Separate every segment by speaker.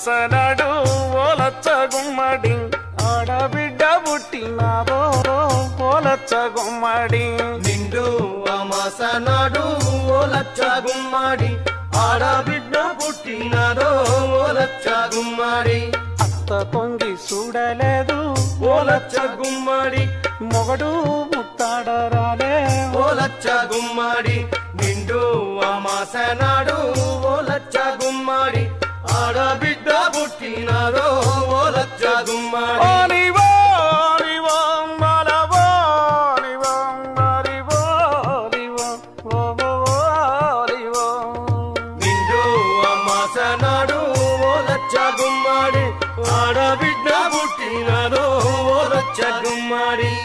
Speaker 1: అమాసనాడు ఓలచ్చ గుమ్మడి ఆడబిడ్డ పుట్టినాదో ఓలచ్చ గుమ్మడి
Speaker 2: నిండు అమాసనాడు ఓ లచ్చ గుమ్మడి ఆడబిడ్డ పుట్టినదో ఓ లచ్చ గుమ్మడి
Speaker 1: అత్త పొంగి చూడలేదు
Speaker 2: ఓ లచ్చ గుమ్మడి
Speaker 1: మొగడు ముత్తాడరాలే
Speaker 2: ఓ లచ్చ గుమ్మడి నిండు అమాసనాడు ఓ లచ్చ గుమ్మడి ఆడబిడ్డ పుట్టినదో ఓ లచ్చ గుమ్మడి
Speaker 1: ఓలివో, ఓలివో, మలవో, ఓలివో, మలివో, ఓలివో, ఓవో, ఓలివో.
Speaker 2: నిండు అమాసనాడు ఓ లచ్చ గుమ్మడి ఆడబిడ్డ పుట్టినదో ఓ లచ్చ గుమ్మడి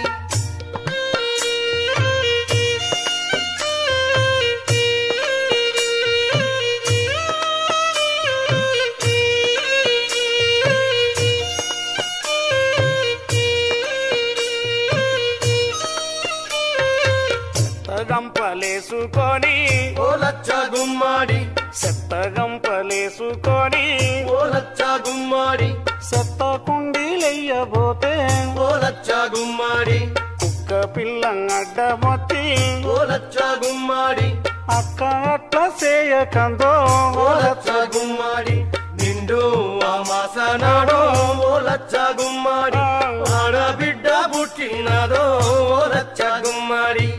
Speaker 1: గంపలేసుకొని
Speaker 2: ఓ లచ్చ గుమ్మడి
Speaker 1: చెత్త గంపలేసుకొని
Speaker 2: ఓ లచ్చ గుమ్మడి
Speaker 1: చెత్త కుండీలెయ్యబోతే
Speaker 2: ఓ లచ్చ గుమ్మడి
Speaker 1: కుక్క పిల్ల అడ్డమొచ్చి
Speaker 2: ఓ లచ్చ గుమ్మడి
Speaker 1: అక్క అట్లా చేయకందో
Speaker 2: ఓ లచ్చ గుమ్మడి నిండు అమాసనాడు ఓ లచ్చ గుమ్మడి ఆడబిడ్డ పుట్టినదో ఓ లచ్చ గుమ్మడి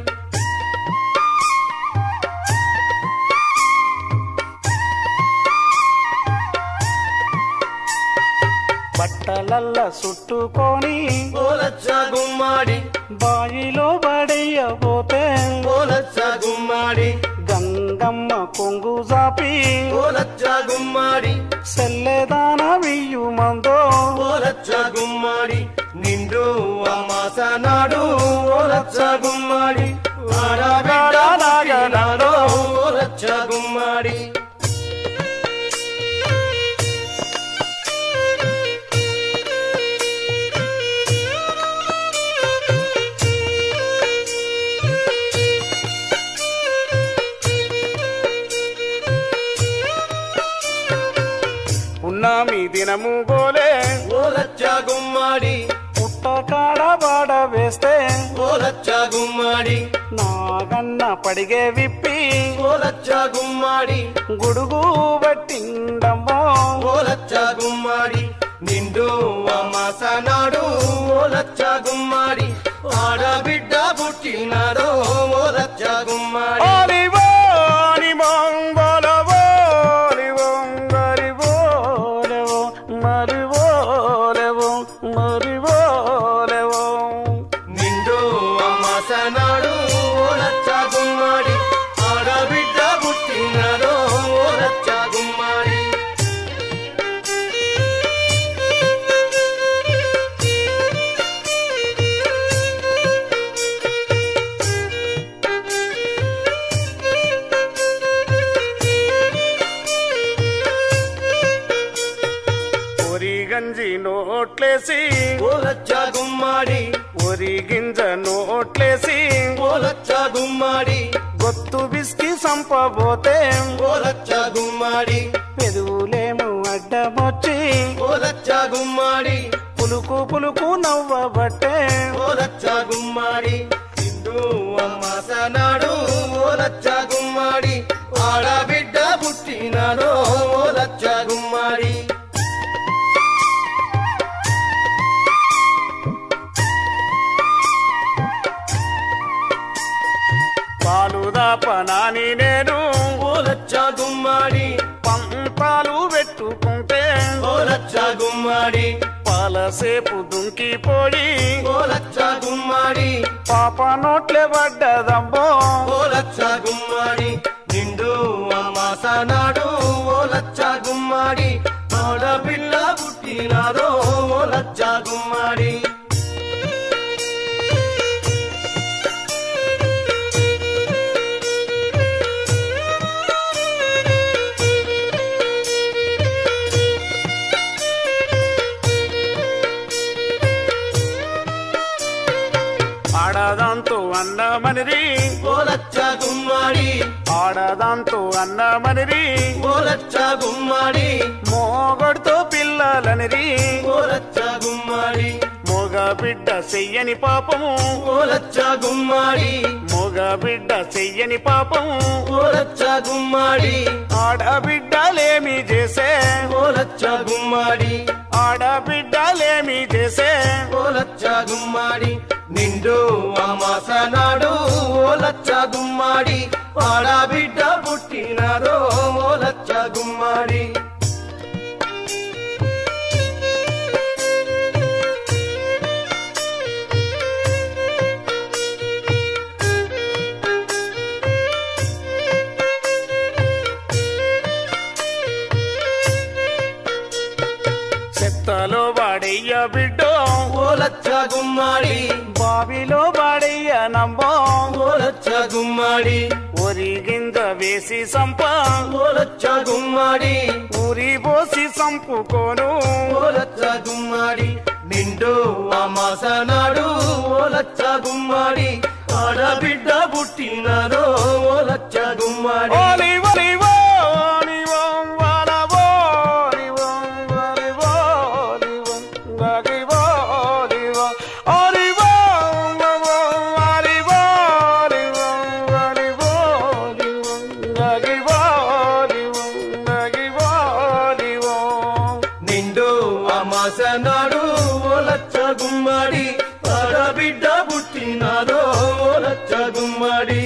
Speaker 1: బట్టలల్ల చుట్టుకొని
Speaker 2: ఓ లచ్చ గుమ్మడి
Speaker 1: బాయిలో పడేయబోతే
Speaker 2: ఓ లచ్చ గుమ్మడి
Speaker 1: గంగమ్మ కొంగు జాపి
Speaker 2: ఓ లచ్చ గుమ్మడి
Speaker 1: సెల్లెదాన వియ్యు మందో
Speaker 2: ఓ లచ్చ గుమ్మడి నిండు అమాసనాడు ఓ లచ్చ గుమ్మడి ఆడబిడ్డ పుట్టినదో ఓ లచ్చ గుమ్మడి
Speaker 1: పున్నామి దినము గోలే
Speaker 2: ఓ లచ్చ గుమ్మడి
Speaker 1: పుట్ట కాడ బాడ వేస్తే
Speaker 2: ఓ లచ్చ గుమ్మడి
Speaker 1: నాగన్న పడిగే విప్పి
Speaker 2: ఓ లచ్చ గుమ్మడి
Speaker 1: గుడుగు పట్టిండమ్మో
Speaker 2: ఓ లచ్చ గుమ్మడి నిండు అమాసనాడు ఓ లచ్చ గుమ్మడి ఆడబిడ్డ పుట్టినదో ఓ లచ్చ గుమ్మడి
Speaker 1: ఓలివో, ఓలివో, బలవో, ఓలివో, మరివో, ఓలెవో, మరివో, ఓలెవో, మరివో, ఓలెవో.
Speaker 2: నిండు అమాసనాడు ఓ లచ్చ గుమ్మడి ఆడబిడ్డ పుట్టినదో ఓ లచ్చ గుమ్మడి
Speaker 1: ఒరి గంజి నోట్లేసి
Speaker 2: ఓ లచ్చ గుమ్మడి
Speaker 1: ఒరి గింజ నోట్లేసి
Speaker 2: ఓ లచ్చ గుమ్మడి
Speaker 1: గొత్తు బిస్కి సంపబోతే
Speaker 2: ఓ లచ్చ గుమ్మడి
Speaker 1: పెదువులేము అడ్డమొచ్చి
Speaker 2: ఓ లచ్చ గుమ్మడి
Speaker 1: పులుకు పులుకు నవ్వబట్టే
Speaker 2: ఓ లచ్చ గుమ్మడి సింధు అమ్మాసనాడు ఓ లచ్చ గుమ్మడి ఆడబిడ్డ పుట్టినదో ఓ లచ్చ గుమ్మడి
Speaker 1: పాలు దాపనాని నేను
Speaker 2: ఓ లచ్చ గుమ్మడి
Speaker 1: పంతాలు పెట్టుకుంటే
Speaker 2: ఓ లచ్చ గుమ్మడి
Speaker 1: పాలసేపు దుంకిపోయి
Speaker 2: ఓ లచ్చ గుమ్మడి
Speaker 1: పాప నోట్లే పడ్డదమ్మో
Speaker 2: ఓ లచ్చ గుమ్మడి నిండు అమ్మాసనాడు ఓ లచ్చ గుమ్మడి ఆడపిల్ల పుట్టినదో ఓ లచ్చ గుమ్మడి
Speaker 1: ఆడదాంతో అన్నమనిరి
Speaker 2: ఓ లచ్చ గుమ్మడి
Speaker 1: ఆడదాంతో అన్నమనిరి
Speaker 2: ఓ లచ్చ గుమ్మడి
Speaker 1: మో మోగొడుతో పిల్లలనిరి
Speaker 2: ఓలచ్చ గుమ్మాడి
Speaker 1: మోగ బిడ్డ చెయ్యని పాపము
Speaker 2: ఓలచ్చ గుమ్మాడి
Speaker 1: మోగ బిడ్డ చెయ్యని పాపము
Speaker 2: ఓలచ్చ గుమ్మాడి
Speaker 1: ఆడబిడ్డలేమి చేసే
Speaker 2: ఓలచ్చ గుమ్మాడి
Speaker 1: ఆడబిడ్డలేమి చేసే
Speaker 2: ఓలచ్చ గుమ్మాడి నిండు అమాస నాడు ఓలచ్చ గుమ్మాడి ఆడబిడ్డ పుట్టినారో ఓలచ్చ గుమ్మాడి
Speaker 1: చెత్తలో వాడయ్య బిడ్డో
Speaker 2: ఓలచ్చ గుమ్మాడి
Speaker 1: బావిలో వాడయ్య నంబో
Speaker 2: ఓలచ్చ గుమ్మాడి
Speaker 1: ఒరి గింజ వేసి సంప
Speaker 2: ఓలచ్చ గుమ్మాడి
Speaker 1: ఊరి పోసి సంపుకోను
Speaker 2: ఓలచ్చ గుమ్మాడి నిండు అమాస నాడు ఓలచ్చ గుమ్మాడి ఆడబిడ్డ పుట్టినారో ఓలచ్చ గుమ్మాడి
Speaker 1: ఓలి ఒలి ఓ, ఓలి ఓ, వాల ఓ, ఓలి ఓ, ఓలి ఓ, ఓలి ఓ, గగి ఓ, ఓలి ఓ, ఓలి ఓ, ఓ, ఓ, ఓలి ఓ, ఓలి ఓ, ఓలి ఓ, ఓలి ఓ, గగి ఓ, ఓలి ఓ, గగి ఓ, ఓలి ఓ.
Speaker 2: నిండు అమాస నాడు ఓలచ్చ గుమ్మాడి ఆడబిడ్డ పుట్టినారో ఓలచ్చ గుమ్మాడి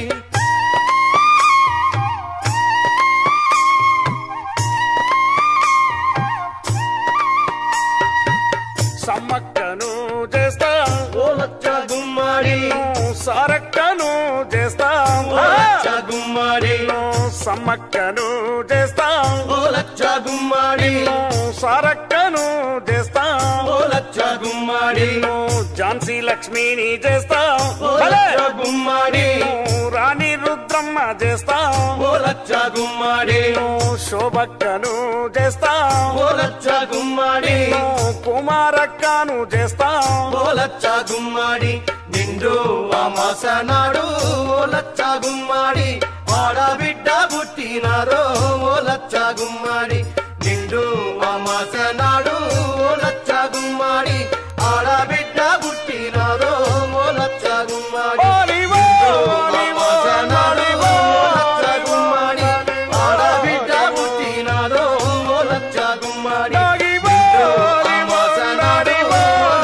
Speaker 1: సమ్మక్కను చేస్తా
Speaker 2: ఓలచ్చ గుమ్మాడి
Speaker 1: సారక్కను చేస్తా
Speaker 2: ఓలచ్చ గుమ్మాడి
Speaker 1: సమ్మక్కను చేస్తా
Speaker 2: ఓలచ్చ గుమ్మాడి
Speaker 1: సారక్కను చేస్తా
Speaker 2: ఓలచ్చ గుమ్మాడి
Speaker 1: ఝాన్సీ లక్ష్మిని చేస్తా
Speaker 2: ఓలచ్చ గుమ్మాడి
Speaker 1: రాణి రుద్రమ్మ చేస్తా
Speaker 2: ఓలచ్చ గుమ్మాడి
Speaker 1: శోభక్కను చేస్తా
Speaker 2: ఓలచ్చ గుమ్మాడి
Speaker 1: కుమారక్కను చేస్తా
Speaker 2: ఓలచ్చ గుమ్మాడి నిండు అమాస నాడు ఓలచ్చ గుమ్మాడి ఆడబిడ్డ పుట్టినారో ఓలచ్చ గుమ్మాడి నిండు అమాస నాడు ఓలచ్చ గుమ్మాడి ఆడబిడ్డ పుట్టినారో ఓలచ్చ గుమ్మాడి
Speaker 1: ఓలివో, ఓలివో,
Speaker 2: అమాస నాడు
Speaker 1: ఓలివో,
Speaker 2: ఓలచ్చ గుమ్మాడి ఆడబిడ్డ పుట్టినారో ఓలచ్చ గుమ్మాడి
Speaker 1: నాగివో, ఓలివో, నాడివో,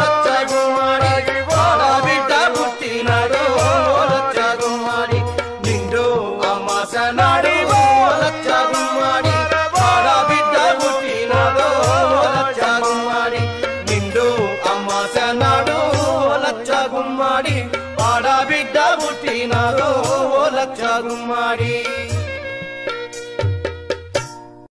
Speaker 2: ఆడబిడ్డ పుట్టినాడు ఓలచ్చ గుమ్మాడి నిండు అమాస నాడు ఓలచ్చ గుమ్మాడి ఆడబిడ్డ పుట్టినాడు ఓలచ్చ గుమ్మాడి నిండు అమాస నాడు ఓలచ్చ గుమ్మాడి ఆడబిడ్డ పుట్టినాడు ఓలచ్చ గుమ్మాడి